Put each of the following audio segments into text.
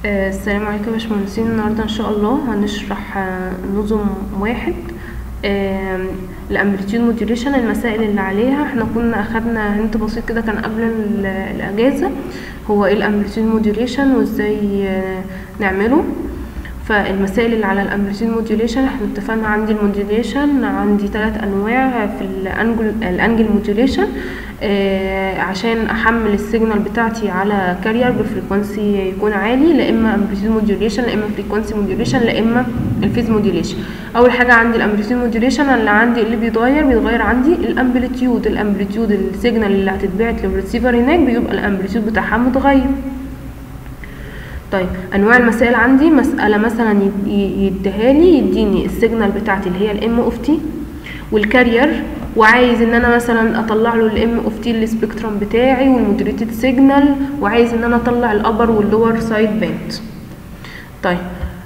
آه، السلام عليكم يا باشمهندسين النهارده ان شاء الله هنشرح آه، نظم واحد الامبليتيود موديوليشن المسائل اللي عليها احنا كنا اخدنا هنت بسيط كده كان قبل ال- الاجازه هو ايه الامبليتيود موديوليشن وازاي آه، نعمله فالمسائل اللي على الامبليتيود موديوليشن احنا اتفقنا عندي الموديوليشن عندي ثلاث انواع في الانجل الانجل موديوليشن آه عشان احمل السيجنال بتاعتي على كارير بفريكونسي يكون عالي لا اما امبليتيود موديوليشن لا اما فريكونسي موديوليشن لا اما الفيز موديوليشن اول حاجه عندي الامبليتيود موديوليشن اللي عندي اللي بيتغير بيتغير عندي الامبليتيود الامبليتيود السيجنال اللي هتتبعت للريسيفر هناك بيبقى الامبليتيود بتاعها متغير طيب انواع المسائل عندي مساله مثلا ي- ي- يديها لي يديني السيجنال بتاعتي اللي هي الام اوف تي والكارير وعايز ان انا مثلا اطلع له الام اوف تي السبيكترم بتاعي والمودريتد سيجنال وعايز ان انا اطلع الابر واللور سايد باند طيب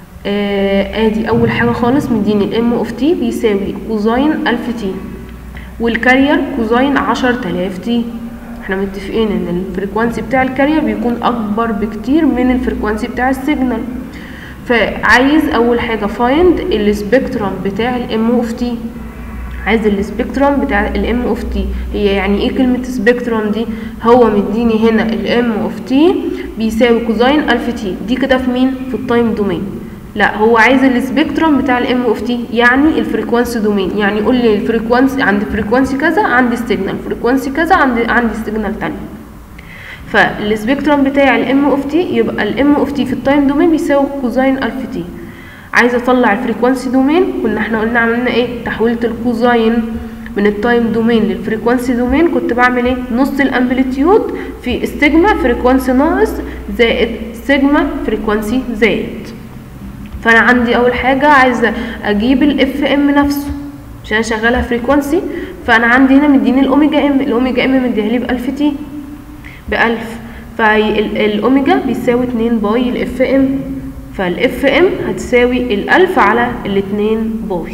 آه ادي اول حاجه خالص مديني الام اوف تي بيساوي كوزاين 1000 تي والكارير كوزاين 10000 تي احنا متفقين ان الفريكوانسي بتاع الكارير بيكون اكبر بكتير من الفريكوانسي بتاع السيجنال فعايز اول حاجه فايند السبيكترم بتاع الام اوف تي عايز السبيكترم بتاع الام اوف تي هي يعني ايه كلمه سبيكترم دي هو مديني هنا الام اوف تي بيساوي كوزاين 1000 تي دي كده في مين في التايم دومين لا هو عايز السبيكترم بتاع الام اوف تي يعني الفريكوانسي دومين يعني يقول لي الفريكوانسي عند فريكوانسي كذا عندي السيجنال فريكوانسي كذا عندي عندي سيجنال تاني فالسبيكترم بتاع الام اوف تي يبقى الام اوف تي في التايم دومين بيساوي كوزاين 1000 تي عايزه اطلع الفريكوانسي دومين كنا احنا قلنا عملنا ايه تحويله الكوزاين من التايم دومين للفريكوانسي دومين كنت بعمل ايه نص الامبليتيود في السيجما فريكوانسي ناقص زائد سيجما فريكوانسي زائد فانا عندي اول حاجه عايزه اجيب الاف ام نفسه عشان اشغلها فريكوانسي فانا عندي هنا مديني الاوميجا ام الاوميجا ام مديها لي ب 1000 تي ب 1000 فالاوميجا بيساوي 2 باي الاف ام فالاف ام هتساوي الالف على الاتنين باي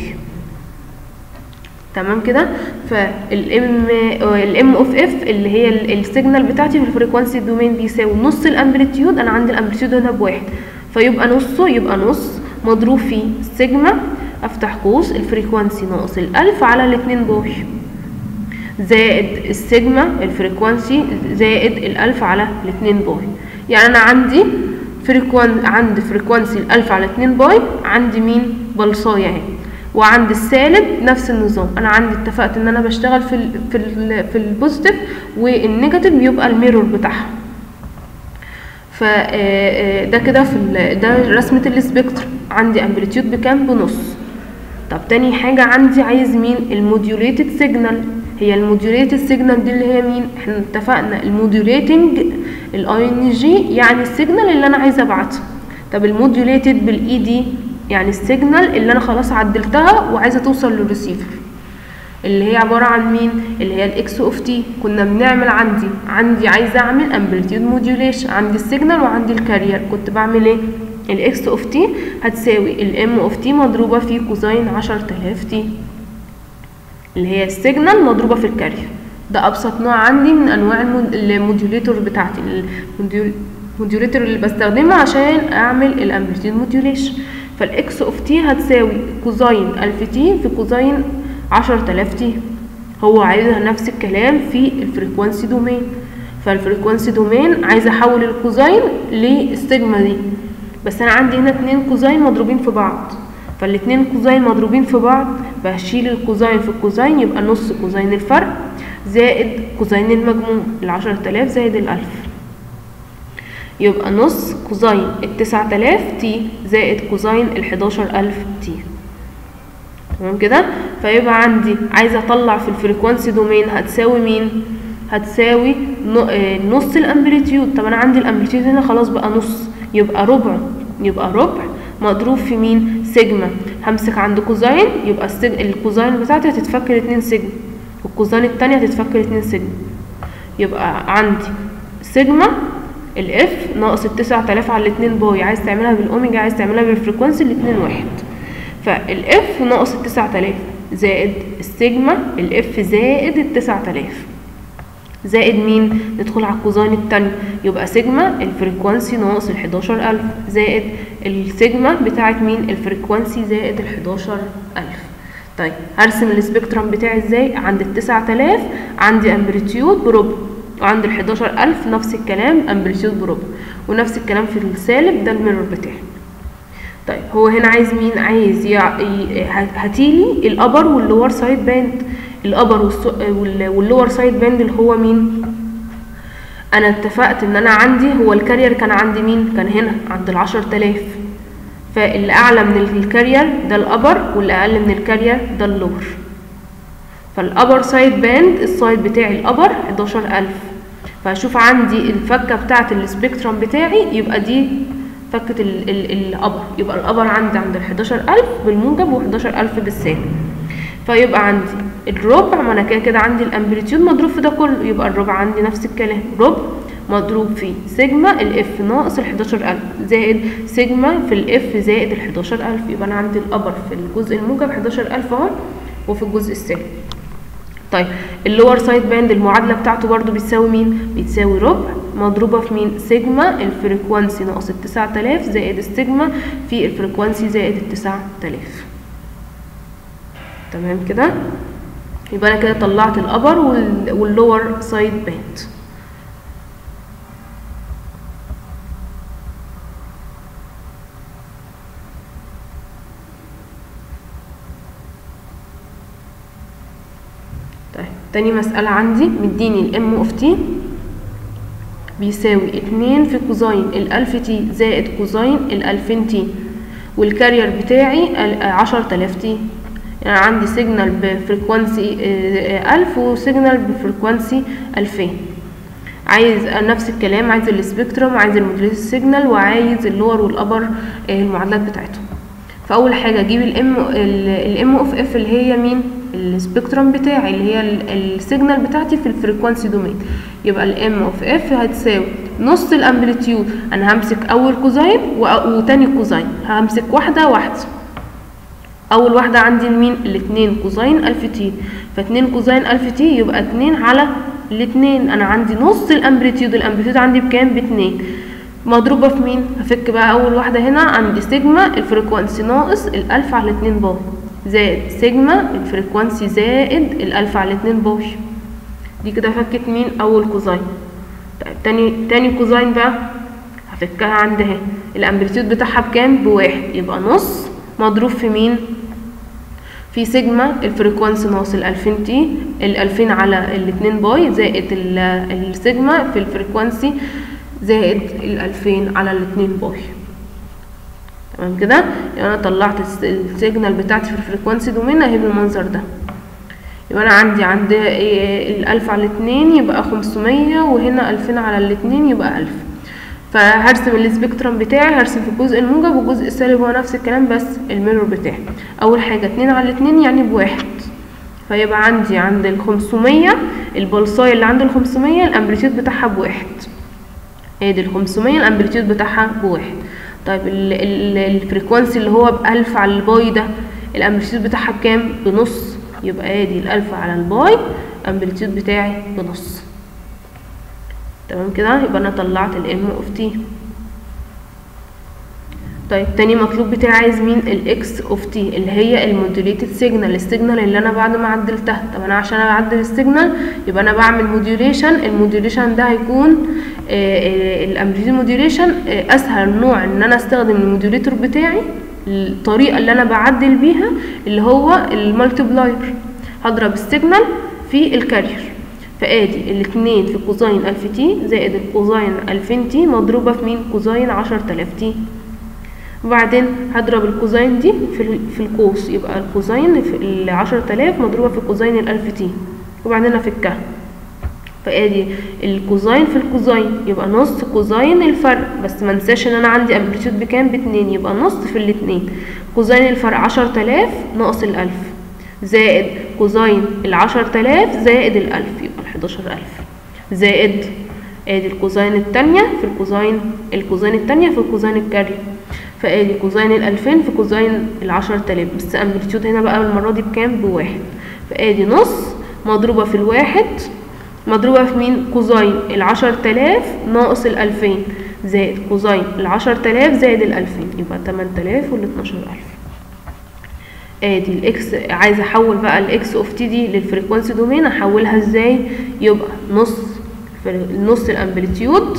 تمام كده فالام الام اوف اف اللي هي ال- السيجنال بتاعتي في الفريكوانسي دومين بيساوي نص الامبليتيود انا عندي الامبليتيود هنا بواحد فيبقى نصه يبقى نص مضروب في سيجما افتح قوس الفريكوانسي ناقص الالف على الاتنين باي زائد السيجما الفريكوانسي زائد الالف على الاتنين باي يعني انا عندي فريكوان عندي فريكوانسي الالف على اتنين باي عندي مين بلصايه اهي وعند السالب نفس النظام انا عندي اتفقت ان انا بشتغل في ال في ال في البوزيتيف والنيجاتيف بيبقى الميرور بتاعها فده كده في ال- ده رسمه السبيكتر عندي امبليتيود بكام بنص طب تاني حاجة عندي عايز مين الموديوليتد سيجنال هي الموديوليتد سيجنال دي اللي هي مين احنا اتفقنا الموديوليتنج الاي ان جي يعني السيجنال اللي انا عايزه ابعتها طب الموديوليتد بالاي دي يعني السيجنال اللي انا خلاص عدلتها وعايزه توصل للريسيفر اللي هي عباره عن مين اللي هي الاكس اوف تي كنا بنعمل عندي عندي عايزه اعمل امبليتيود موديوليشن عندي السيجنال وعندي الكارير كنت بعمل ايه الاكس اوف تي هتساوي الام اوف تي مضروبه في كوزين 10000 تي اللي هي السيجنال مضروبه في الكارير ده ابسط نوع عندي من انواع المود- الموديوليتور بتاعتي الموديول- الموديوليتور اللي بستخدمه عشان اعمل الامبليتيود موديوليشن فالاكس اوف تي هتساوي كوزين 1000 تي في كوزين 10000 تي هو عايزها نفس الكلام في الفريكوانسي دومين فالفريكوانسي دومين عايزه احول الكوزين للسيجما دي بس انا عندي هنا اتنين كوزين مضروبين في بعض فالاتنين كوزين مضروبين في بعض بشيل الكوزين في الكوزين يبقى نص كوزين الفرق زائد كوزين المجموع العشرة آلاف زائد الألف يبقى نص كوزين التسعة آلاف تي زائد كوزين الحداشر ألف تي تمام كده فيبقى عندي عايزه اطلع في الفريكوانسي دومين هتساوي مين هتساوي ن- آه، نص الامبليتيود طب انا عندي الامبليتيود هنا خلاص بقى نص يبقى ربع يبقى ربع مضروب في مين سيجما همسك عند كوزين يبقى السج... الكوزين بتاعتي هتتفك لاتنين سيجما والكوزين التانية هتتفك لاتنين سيجما يبقى عندي سيجما الاف ناقص التسعة آلاف على الاتنين باي عايز تعملها بالاوميجا عايز تعملها بالفريكوانسي الاتنين واحد فالاف ناقص التسعة آلاف زائد السيجما الاف زائد التسعة آلاف زائد مين ندخل على الكوزاين التاني يبقى سيجما الفريكوانسي ناقص ال 11000 زائد السيجما بتاعت مين الفريكوانسي زائد ال 11000 طيب هرسم السبيكترم بتاعي ازاي عند ال 9000 عندي امبليتيود بربع وعند ال 11000 نفس الكلام امبليتيود بربع ونفس الكلام في السالب ده الميرور بتاعي طيب هو هنا عايز مين عايز يع... ي... هاتيلي الابر واللور سايد باند الابر والسو... وال... واللور سايد باند اللي هو مين انا اتفقت ان انا عندي هو الكارير كان عندي مين كان هنا عند العشر تلاف فاللي اعلى من الكارير ده الابر واللي اقل من الكارير ده اللور فالابر سايد باند السايد بتاعي الابر 11000 فاشوف عندي الفكه بتاعه السبيكترم بتاعي يبقى دي فكه ال ال الابر يبقى الابر عندي عند ال 11000 بالموجب و 11000 بالسالب فيبقى عندي الربع ما انا كده كده عندي الامبليتيود مضروب في ده كله يبقى الربع عندي نفس الكلام ربع مضروب في سيجما الاف ناقص ال 11000 زائد سيجما في الاف زائد ال 11000 يبقى انا عندي الابر في الجزء الموجب 11000 اهو وفي الجزء السالب طيب اللور سايد باند المعادله بتاعته برضو بتساوي مين بتساوي ربع مضروبه في مين سيجما الفريكوانسي ناقص ال 9000 زائد السيجما في الفريكوانسي زائد ال 9000 تمام كده يبقى انا كده طلعت الابر واللور سايد باند طيب تاني مسألة عندي مديني الام اوف تي بيساوي اتنين في كوزاين الالف تي زائد كوزاين الالفين تي والكارير بتاعي عشر تلاف تي يعني عندي سيجنال بفريكوانسي ألف وسيجنال بفريكوانسي ألفين عايز نفس الكلام عايز السبيكترم عايز الموديليت سيجنال وعايز اللور والابر المعادلات بتاعتهم فاول حاجه اجيب الام الام اوف اف اللي هي مين السبيكترم بتاعي اللي هي السيجنال بتاعتي في الفريكوانسي دومين يبقى الام اوف اف هتساوي نص الامبليتيود انا همسك اول كوزاين وتاني كوزاين همسك واحده واحده اول واحده عندي مين الاتنين كوزاين الف تي فاتنين كوزاين الف تي يبقى اتنين على الاتنين انا عندي نص الامبليتيود الامبليتيود عندي بكام باتنين مضروبه في مين هفك بقى اول واحده هنا عندي سيجما الفريكوانسي ناقص الالف على اتنين باي زائد سيجما الفريكوانسي زائد الالف على اتنين باي دي كده فكت مين اول كوزاين طيب تاني تاني كوزاين بقى هفكها عند اهي الامبليتيود بتاعها بكام بواحد يبقى نص مضروب في مين في سيجما الفريكوانسي ناقص الألفين تي الألفين على الاتنين باي زائد السيجما في الفريكوانسي زائد الألفين على الاتنين باي تمام كده يعني انا طلعت السيجنال بتاعتي في الفريكوانسي دومين اهي بالمنظر ده يبقى انا عندي عند الألف على الاتنين يبقى خمسمية وهنا ألفين على الاتنين يبقى ألف فهرسم السبيكترم بتاعي هرسم في الجزء الموجب والجزء السالب هو نفس الكلام بس الميرور بتاعي اول حاجه اتنين على اتنين يعني بواحد فيبقى عندي عند الخمسمية البلصاية اللي عند الخمسمية الامبليتيود بتاعها بواحد ادي الخمسمية الامبليتيود بتاعها بواحد طيب الفريكوانسي اللي هو بألف على الباي ده الامبليتيود بتاعها بكام بنص يبقى ادي الألف على الباي الامبليتيود بتاعي بنص تمام كده يبقى انا طلعت الام اوف تي طيب تاني مطلوب بتاعي عايز مين الاكس اوف تي اللي هي الموديوليتد سيجنال السيجنال اللي انا بعد ما عدلتها طب انا عشان اعدل السيجنال يبقى انا بعمل موديوليشن الموديوليشن ده هيكون الامبليتيود موديوليشن اسهل نوع ان انا استخدم الموديوليتور بتاعي الطريقه اللي انا بعدل بيها اللي هو المالتيبلاير هضرب السيجنال في الكارير فادي الاتنين في كوزاين الف تي زائد الكوزاين الفين تي مضروبة في مين كوزاين عشر تلاف تي وبعدين هضرب الكوزاين دي في, في القوس يبقى الكوزاين في العشر تلاف مضروبة في كوزاين الالف تي وبعدين افكها فادي الكوزاين في الكوزاين يبقى نص كوزاين الفرق بس ما انساش ان انا عندي امبليتيود بكام باتنين يبقى نص في الاتنين كوزاين الفرق عشر تلاف ناقص الالف زائد كوزاين العشر تلاف زائد الألف يبقى الحداشر ألف زائد ادي الكوزاين التانية في الكوزاين الكوزاين التانية في الكوزاين الكاري فادي كوزاين الألفين في كوزاين العشر تلاف بس امبليتيود هنا بقى المرة دي بكام بواحد فادي نص مضروبة في الواحد مضروبة في مين كوزين العشر تلاف ناقص الألفين زائد كوزين العشر تلاف زائد الألفين يبقى تمن تلاف والاتناشر ألف ادي الاكس عايزه احول بقى الاكس اوف تي دي للفريكوانسي دومين احولها ازاي يبقى نص نص الامبليتيود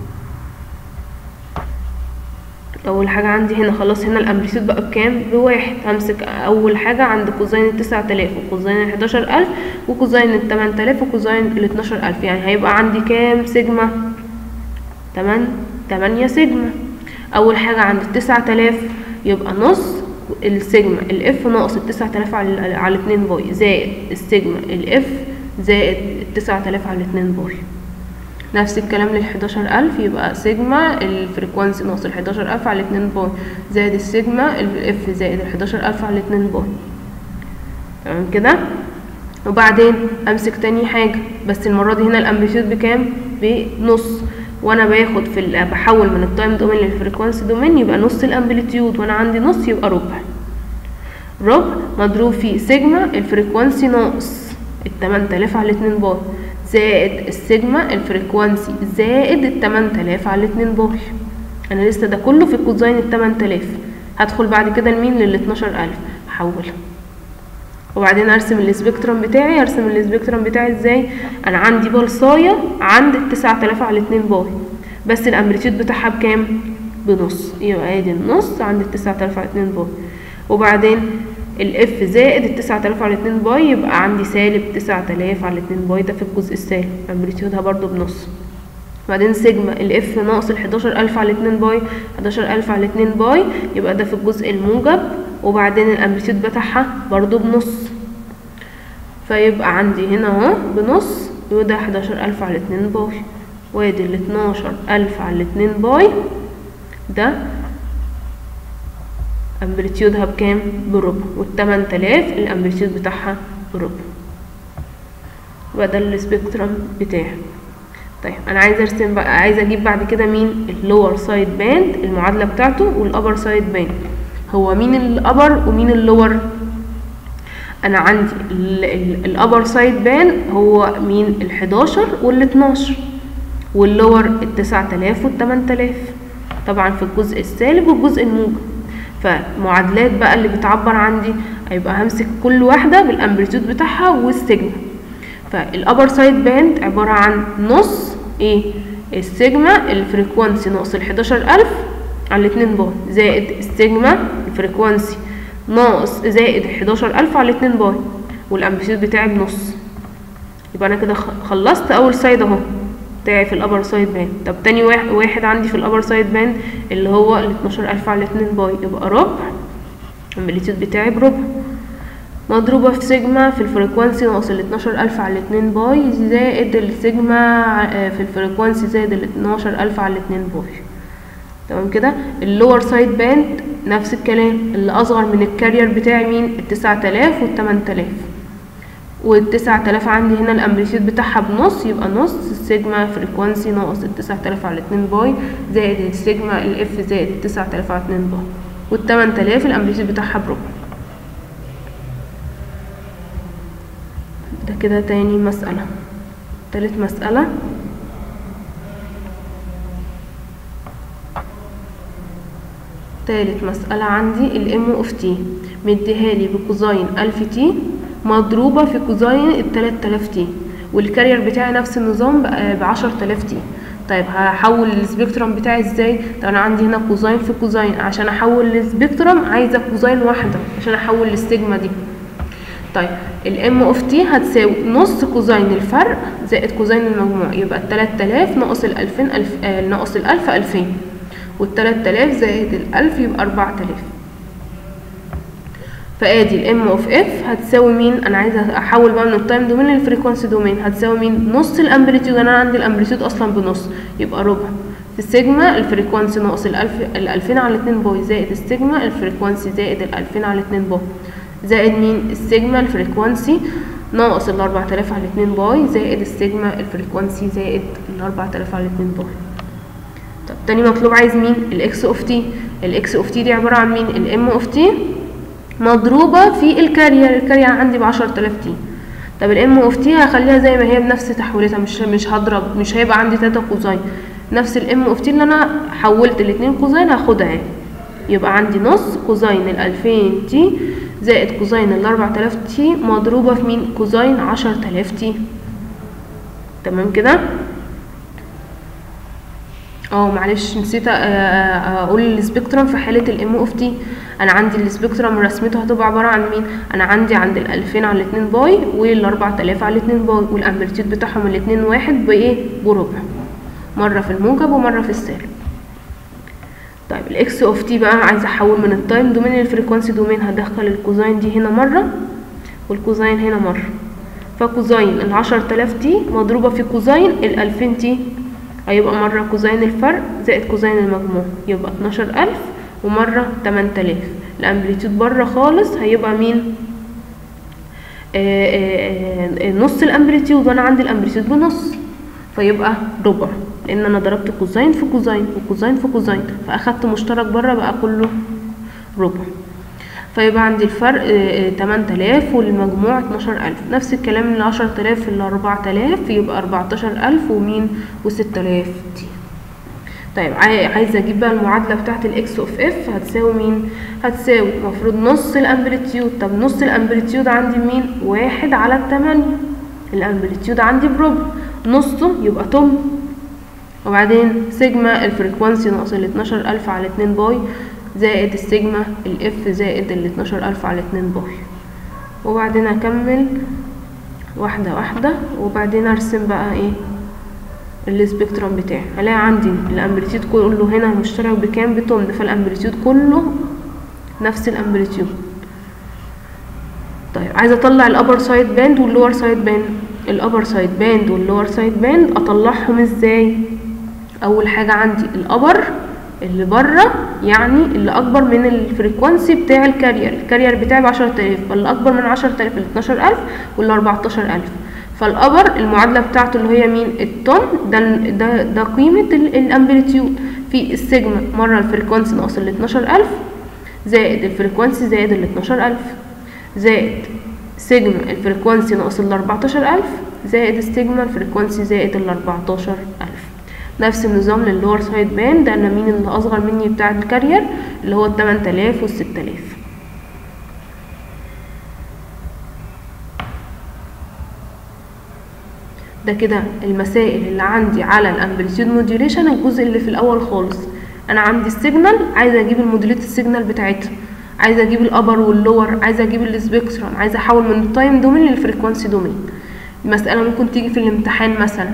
اول حاجه عندي هنا خلاص هنا الامبليتيود بقى بكام بواحد همسك اول حاجه عند كوزين التسعة آلاف وكوزين الحداشر الف وكوزين التمن تلاف وكوزين الاتناشر الف يعني هيبقى عندي كام سيجما تمن تمانية سيجما اول حاجه عند التسعة آلاف يبقى نص السيجما الاف ناقص التسعة آلاف على على اتنين باي زائد السيجما الاف زائد التسعة آلاف على اتنين باي نفس الكلام للحداشر ألف يبقى سيجما الفريكوانسي ناقص الحداشر ألف على اتنين باي زائد السيجما الاف زائد الحداشر ألف على اتنين باي تمام كده وبعدين امسك تاني حاجة بس المرة دي هنا الامبليتيود بكام بنص وانا باخد في ال- بحول من التايم دومين للفريكوانسي دومين يبقى نص الامبليتيود وانا عندي نص يبقى ربع ربع مضروب في سيجما الفريكوانسي ناقص التمن تلاف على اتنين باي زائد السيجما الفريكوانسي زائد التمن تلاف على اتنين باي انا لسه ده كله في كوزين التمن تلاف هدخل بعد كده لمين للاتناشر الف احولها وبعدين ارسم السبيكترم بتاعي ارسم السبيكترم بتاعي ازاي انا عندي بلصايه عند التسعة آلاف على اتنين باي بس الامبليتيود بتاعها بكام بنص يبقى ادي النص عند التسعة آلاف على اتنين باي وبعدين الاف زائد التسعة آلاف على اتنين باي يبقى عندي سالب تسعة آلاف على اتنين باي ده في الجزء السالب امبليتيودها برضو بنص بعدين سيجما الاف ناقص الحداشر ألف على اتنين باي حداشر ألف على اتنين باي يبقى ده في الجزء الموجب وبعدين الامبليتيود بتاعها برضو بنص فيبقى عندي هنا اهو بنص وده حداشر ألف على اتنين باي وادي الاتناشر ألف على اتنين باي ده امبليتيودها بكام بربع والتمن تلاف الامبليتيود بتاعها بربع يبقى ده السبيكترم بتاعي طيب انا عايزه ارسم بقى عايزه اجيب بعد كده مين اللور سايد باند المعادله بتاعته والابر سايد باند هو مين الابر ومين اللور انا عندي الابر سايد بان هو مين ال11 وال12 واللور ال9000 وال8000 طبعا في الجزء السالب والجزء الموجب فمعادلات بقى اللي بتعبر عندي هيبقى همسك كل واحده بالامبليتيود بتاعها والسيجما فالابر سايد باند عباره عن نص ايه السيجما الفريكوانسي ناقص ال11000 على 2 باي زائد السيجما الفريكوانسي ناقص زائد 11000 على 2 باي والامبليتيود بتاعي بنص يبقى انا كده خلصت اول سايد اهو بتاعي في الابر سايد باند طب تاني واحد, واحد عندي في الابر سايد باند اللي هو ال 12000 على 2 باي يبقى ربع الامبليتيود بتاعي بربع مضروبة في سيجما في الفريكوانسي ناقص ال 12000 على 2 باي زائد السيجما في الفريكوانسي زائد ال 12000 على 2 باي تمام كده اللور سايد باند نفس الكلام اللي اصغر من الكارير بتاعي مين ال 9000 وال 8000 وال 9000 عندي هنا الامبليتيود بتاعها بنص يبقى نص السيجما فريكوانسي ناقص ال 9000 على 2 باي زائد السيجما الاف زائد ال 9000 على 2 باي وال 8000 الامبليتيود بتاعها بربع ده كده تاني مسألة تالت مسألة تالت مسألة عندي الام اوف تي مديهالي بكوزين ألف تي مضروبة في كوزين التلات تلاف تي والكارير بتاعي نفس النظام بعشر تلاف تي طيب هحول السبيكترم بتاعي ازاي طب انا عندي هنا كوزين في كوزين عشان احول السبيكترم عايزه كوزين واحده عشان احول السيجما دي طيب الام اوف تي هتساوي نص كوزين الفرق زائد كوزين المجموع يبقى التلات تلاف ناقص الألفين ألف آه ناقص الألف ألفين والتلات تلاف زائد الألف يبقى أربعة تلاف فادي الام اوف اف هتساوي مين انا عايزه احول بقى من التايم دومين للفريكوانسي دومين هتساوي مين نص الامبليتيود انا عندي الامبليتيود اصلا بنص يبقى ربع في السيجما الفريكوانسي ناقص الألف الألفين على اتنين باي زائد السيجما الفريكوانسي زائد الألفين على اتنين باي زائد مين السيجما الفريكوانسي ناقص ال 4000 على 2 باي زائد السيجما الفريكوانسي زائد ال 4000 على 2 باي طب تاني مطلوب عايز مين الاكس اوف تي الاكس اوف تي دي عباره عن مين الام اوف تي مضروبه في الكارير الكارير عندي ب 10000 تي طب الام اوف تي هخليها زي ما هي بنفس تحويلتها مش مش هضرب مش هيبقى عندي تلاتة كوزين نفس الام اوف تي اللي انا حولت الاتنين كوزين هاخدها اهي يبقى عندي نص كوزين الألفين تي زائد كوزين الأربع تلاف تي مضروبة في مين كوزين عشر تلاف تي تمام كده اه معلش نسيت أ- أ- اقول السبيكترم في حالة الام اوف تي انا عندي السبيكترم رسمته هتبقى عبارة عن مين انا عندي عند الالفين على الاتنين باي والاربع تلاف على الاتنين باي والامبليتيود بتاعهم الاتنين واحد بايه بربع مرة في الموجب ومرة في السالب طيب الاكس اوف تي بقى عايزه احول من التايم دومين للفريكوانسي دومين هدخل الكوزاين دي هنا مره والكوزاين هنا مره فكوزاين ال 10000 تي مضروبه في كوزاين ال 2000 تي هيبقى مره كوزاين الفرق زائد كوزاين المجموع يبقى 12000 ومره 8000 الامبليتيود بره خالص هيبقى مين آه، آه، آه، نص الامبليتيود وانا عندي الامبليتيود بنص فيبقى ربع لان انا ضربت كوزين في كوزين وكوزين في كوزين فاخدت مشترك بره بقى كله ربع فيبقى عندي الفرق آه، آه، 8000 والمجموع 12000 نفس الكلام ال 10000 ال 4000 يبقى 14000 ومين و6000 دي طيب عاي- عايزه اجيب بقى المعادله بتاعه الاكس اوف اف هتساوي مين هتساوي المفروض نص الامبليتيود طب نص الامبليتيود عندي مين واحد على التمانية الامبليتيود عندي بربع نصه يبقى تم وبعدين سيجما الفريكوانسي ناقص ال 12000 على 2 باي زائد السيجما الاف زائد ال 12000 على 2 باي وبعدين اكمل واحده واحده وبعدين ارسم بقى ايه السبيكترم بتاعي هلاقي عندي الامبليتيود كله هنا مشترك بكام بتمن فالامبليتيود كله نفس الامبليتيود طيب عايزه اطلع الابر سايد باند واللور سايد باند الابر سايد باند واللور سايد باند اطلعهم ازاي اول حاجه عندي الابر اللي بره يعني اللي اكبر من الفريكوانسي بتاع الكارير الكارير بتاعي ب 10000 فاللي اكبر من 10000 ال 12000 وال 14000 فالابر المعادله بتاعته اللي هي مين التون ده ده ده قيمه ال- الامبليتيود في السيجما مره الفريكوانسي ناقص ال 12000 زائد الفريكوانسي زائد ال 12000 زائد سيجما الفريكوانسي ناقص ال 14000 زائد السيجما الفريكوانسي زائد ال 14000 نفس النظام للور سايد بان ده انا مين اللي اصغر مني بتاع الكارير اللي هو ال 8000 وال 6000 ده كده المسائل اللي عندي على الامبليتيود موديوليشن الجزء اللي في الاول خالص انا عندي السيجنال عايزه اجيب الموديوليت السيجنال بتاعتها عايزه اجيب الابر واللور عايزه اجيب السبيكترم عايزه احول من التايم دومين للفريكوانسي دومين المساله ممكن تيجي في الامتحان مثلا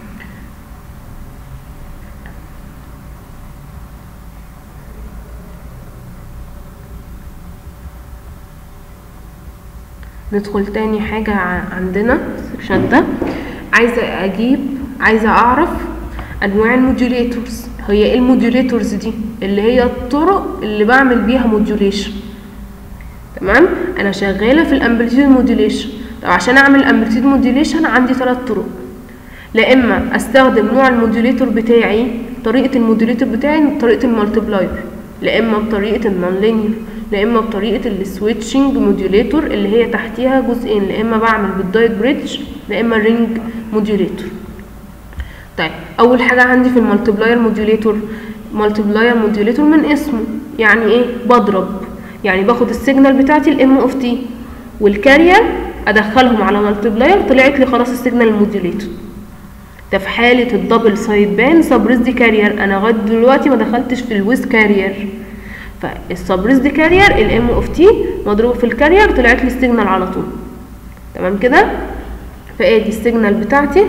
ندخل تاني حاجة ع- عندنا السكشن ده عايزة اجيب عايزة اعرف انواع الموديوليتورز هي ايه الموديوليتورز دي اللي هي الطرق اللي بعمل بيها موديوليشن تمام انا شغالة في الامبليتيود موديوليشن طب عشان اعمل امبليتيود موديوليشن عندي ثلاث طرق لا اما استخدم نوع الموديوليتور بتاعي طريقة الموديوليتور بتاعي طريقة المالتبلاير لا اما بطريقة النون لينير لا اما بطريقة السويتشنج موديوليتور اللي هي تحتيها جزئين لا اما بعمل بالدايت بريدج لا اما رينج موديوليتور طيب اول حاجة عندي في المالتبلاير موديوليتور مالتبلاير موديوليتور من اسمه يعني ايه بضرب يعني باخد السيجنال بتاعتي الام اوف تي والكارير ادخلهم على مالتبلاير طلعت لي خلاص السيجنال الموديوليتور ده في حالة الدبل سايد بان سبريزد كارير انا لغاية دلوقتي ما دخلتش في الويز كارير فالسبريزد كارير الام اوف تي مضروب في الكارير طلعت لي السيجنال على طول تمام كده فادي السيجنال بتاعتي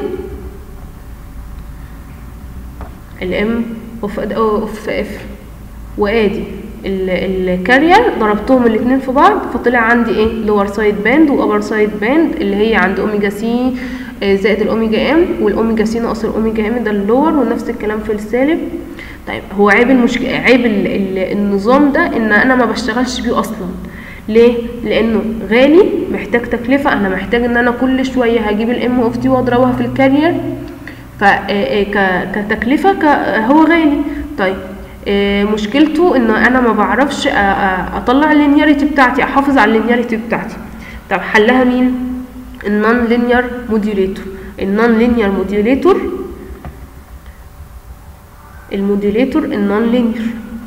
الام اوف اوف اف وادي الكارير ضربتهم الاثنين في بعض فطلع عندي ايه لور سايد باند وابر سايد باند اللي هي عند اوميجا سي آه، زائد الاوميجا ام والاوميجا سي ناقص الاوميجا ام ده اللور ونفس الكلام في السالب طيب هو عيب المشكله عيب ال... ال... النظام ده ان انا ما بشتغلش بيه اصلا ليه لانه غالي محتاج تكلفه انا محتاج ان انا كل شويه هجيب الام اوف تي واضربها في الكارير ف آه، ك- كتكلفه ك... هو غالي طيب آه، مشكلته ان انا ما بعرفش أ- أ- اطلع اللينياريتي بتاعتي احافظ على اللينياريتي بتاعتي طب حلها مين النون لينير موديوليتور النون لينير موديوليتور الموديوليتور النون لينير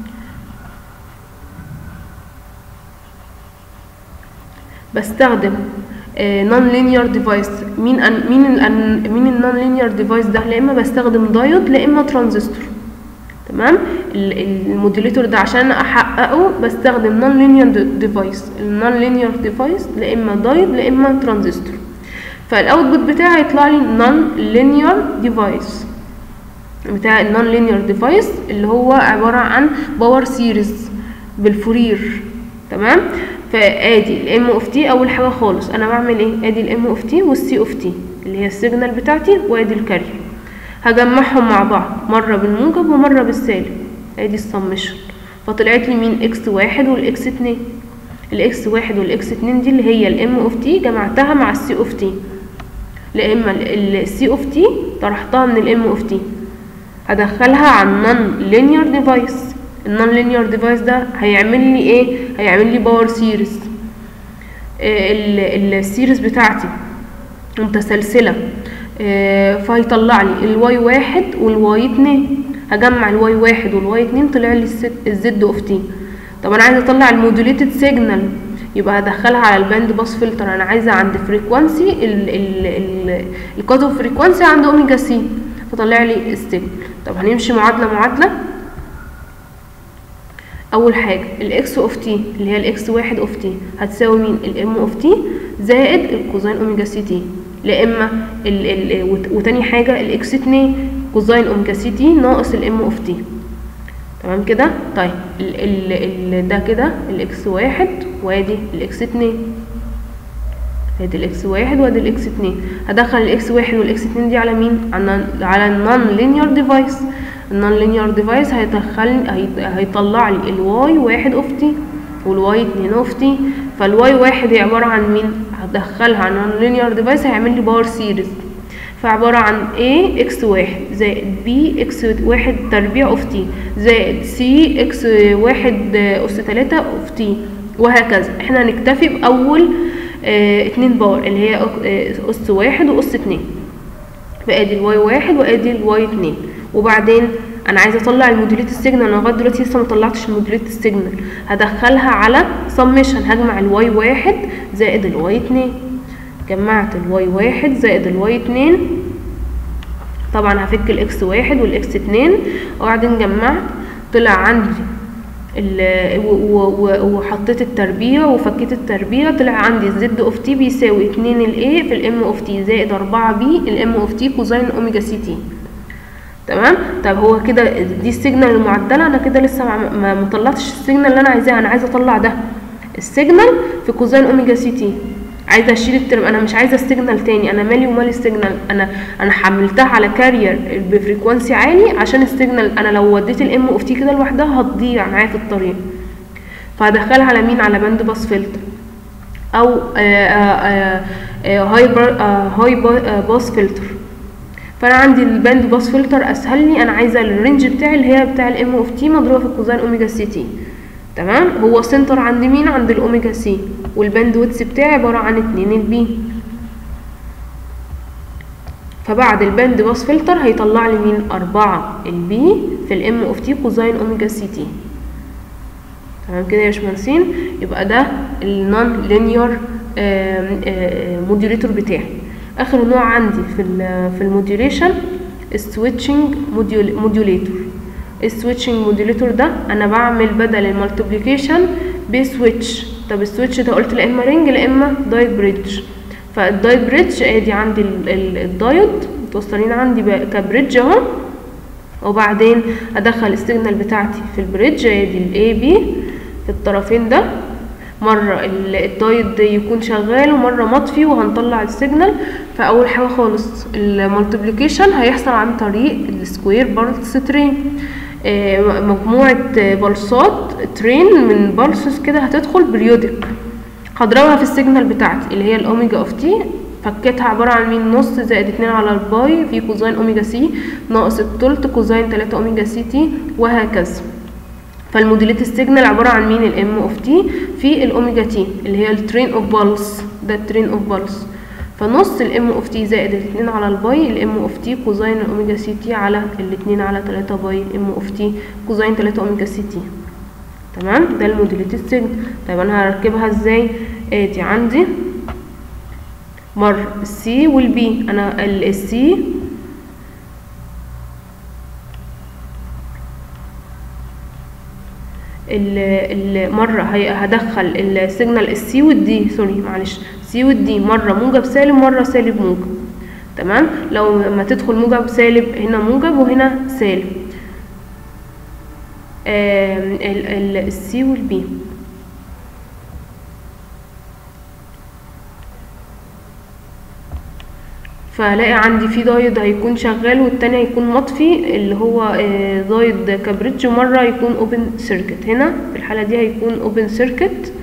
بستخدم نون لينير ديفايس مين أن مين ال مين النون لينير ديفايس ده لا اما بستخدم دايود لا اما ترانزستور تمام ال- الموديوليتور ده عشان احققه بستخدم نون لينير ديفايس النون لينير ديفايس لا اما دايود لا اما ترانزستور فالاوتبوت بتاعي يطلع لي نون لينير ديفايس بتاع النون لينير ديفايس اللي هو عباره عن باور سيريز بالفورير تمام فادي الام اوف تي اول حاجه خالص انا بعمل ايه ادي الام اوف تي والسي اوف تي اللي هي السيجنال بتاعتي وادي الكارير هجمعهم مع بعض مره بالموجب ومره بالسالب ادي السمشن فطلعت لي مين اكس واحد والاكس اتنين الاكس واحد والاكس اتنين دي اللي هي الام اوف تي جمعتها مع السي اوف تي لا اما السي اوف تي طرحتها من الام اوف تي هدخلها على النون لينير ديفايس النون لينير ديفايس ده هيعمل لي ايه هيعمل لي باور سيريز السيريز بتاعتي متسلسله آه، فهيطلع لي الواي واحد والواي اتنين هجمع الواي واحد والواي اتنين طلع لي الزد اوف تي طب انا عايزه اطلع المودوليتد سيجنال يبقى هدخلها على الباند باس فلتر انا عايزه عند فريكوانسي الكات اوف فريكوانسي عند اوميجا سي فطلع لي السيجنال طب هنمشي معادله معادله اول حاجه الاكس اوف تي اللي هي الاكس واحد اوف تي هتساوي مين الام اوف تي زائد الكوزين اوميجا سي تي لا اما ال ال وت- وتاني حاجه الاكس اتنين كوزين اوميجا سي تي ناقص الام اوف تي تمام كده طيب ال ال ال ده كده الاكس واحد وادي الاكس اتنين ادي الاكس واحد وادي الاكس اتنين هدخل الاكس واحد والاكس اتنين دي على مين على على النون لينير ديفايس النون لينير ديفايس هيدخل هيط- هيطلع لي الواي واحد اوف تي والواي اتنين اوف تي فالواي واحد هي عبارة عن مين هدخلها على النون لينير ديفايس هيعمل لي باور سيريز فعبارة عن A اكس واحد زائد B اكس واحد تربيع اوف تي زائد C اكس واحد اس تلاتة اوف تي وهكذا احنا هنكتفي بأول اه اتنين باور اللي هي أك- اه اس واحد واس اتنين فادي الواي واحد وادي الواي اتنين وبعدين انا عايزه اطلع المودوليت السيجنال انا لغايه دلوقتي لسه ما طلعتش المودوليت السيجنال هدخلها على سميشن هجمع الواي واحد زائد الواي اتنين جمعت الواي واحد زائد الواي اتنين طبعا هفك الاكس واحد والاكس اتنين وبعدين جمعت طلع عندي ال- و- و- و- وحطيت التربيع وفكيت التربيع طلع عندي الزد اوف تي بيساوي اتنين الاي في الام اوف تي زائد اربعة بي الام اوف تي كوزين اوميجا سي تي تمام طب هو كده دي السيجنال المعدله انا كده لسه ما ما ما طلعتش السيجنال اللي انا عايزاه انا عايزه اطلع ده السيجنال في كوزين اوميجا سي تي عايزه اشيل الترم انا مش عايزه السيجنال تاني انا مالي ومال السيجنال انا انا حملتها على كارير بفريكوانسي عالي عشان السيجنال انا لو وديت الام اوف تي كده لوحدها هتضيع معايا في الطريق فهدخلها على مين على باند باس فلتر او هاي هاي باس فلتر فانا عندي الباند باس فلتر اسهل لي انا عايزه الرينج بتاعي اللي هي بتاع الام اوف تي مضروبه في الكوزين اوميجا سي تي تمام هو سنتر عند مين عند الاوميجا سي والباند ويتس بتاعي عباره عن اتنين البي فبعد الباند باس فلتر هيطلع لي مين أربعة البي في الام اوف تي كوزين اوميجا سي تي تمام كده يا باشمهندسين يبقى ده النون لينير موديوليتور بتاعي اخر نوع عندي في ال في الموديوليشن السويتشنج موديوليتور السويتشنج موديوليتور ده انا بعمل بدل المالتيبليكيشن بسويتش طب السويتش ده قلت لا اما رينج لا اما دايت بريدج فالدايت بريدج ادي عندي ال- ال- الدايود متوصلين عندي بقى كبريدج اهو وبعدين ادخل السيجنال بتاعتي في البريدج ادي الاي بي في الطرفين ده مرة ال- الدايود يكون شغال ومرة مطفي وهنطلع السيجنال فأول حاجة خالص المالتيبليكيشن هيحصل عن طريق السكوير بارتس ترين آه، مجموعة آه، بلصات ترين من بلسز كده هتدخل بريودك هضربها في السيجنال بتاعتي اللي هي الاوميجا اوف تي فكيتها عبارة عن مين نص زائد اتنين على الباي في كوزين اوميجا سي ناقص التلت كوزين تلاتة اوميجا سي تي وهكذا فالموديليت السيجنال عبارة عن مين الام اوف تي في الاوميجا تي اللي هي الترين اوف بالس ده الترين اوف بالس فنص الام اوف تي زائد الاتنين على الباي الام اوف تي كوزين الاوميجا سي تي على الاتنين على تلاتة باي ام اوف تي كوزين تلاتة اوميجا سي تي تمام ده الموديليتي سيجن طيب انا هركبها ازاي ادي عندي مر السي والبي انا السي مرة هدخل السيجنال السي والدي سوري معلش سي والدي مرة موجب سالب مرة سالب موجب تمام لو ما تدخل موجب سالب هنا موجب وهنا سالب السي والبي فهلاقي عندي في دايود هيكون شغال والتاني هيكون مطفي اللي هو دايود كبريدج ومرة يكون اوبن سيركت هنا في الحالة دي هيكون اوبن سيركت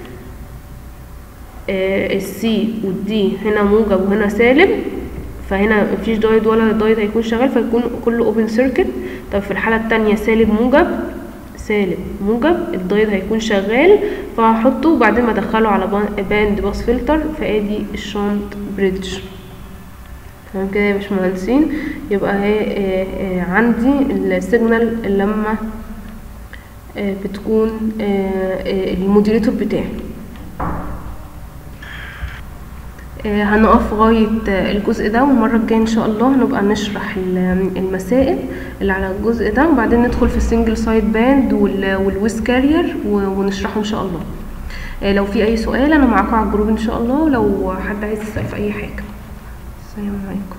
السي والدي هنا موجب وهنا سالب فهنا مفيش دايود ولا دايود هيكون شغال فيكون كله اوبن سيركت طب في الحالة التانية سالب موجب سالب موجب الدايود هيكون شغال فهحطه وبعدين ما ادخله على باند باس فلتر فادي الشنط بريدج تمام كده يا باشمهندسين يبقى هي عندي السيجنال لما بتكون الموديليتور بتاعي هنقف لغاية الجزء ده والمرة الجاية ان شاء الله هنبقى نشرح المسائل اللي على الجزء ده وبعدين ندخل في السنجل سايد باند والويس كارير ونشرحه ان شاء الله لو في اي سؤال انا معاكم على الجروب ان شاء الله ولو حد عايز يسأل في اي حاجة السلام عليكم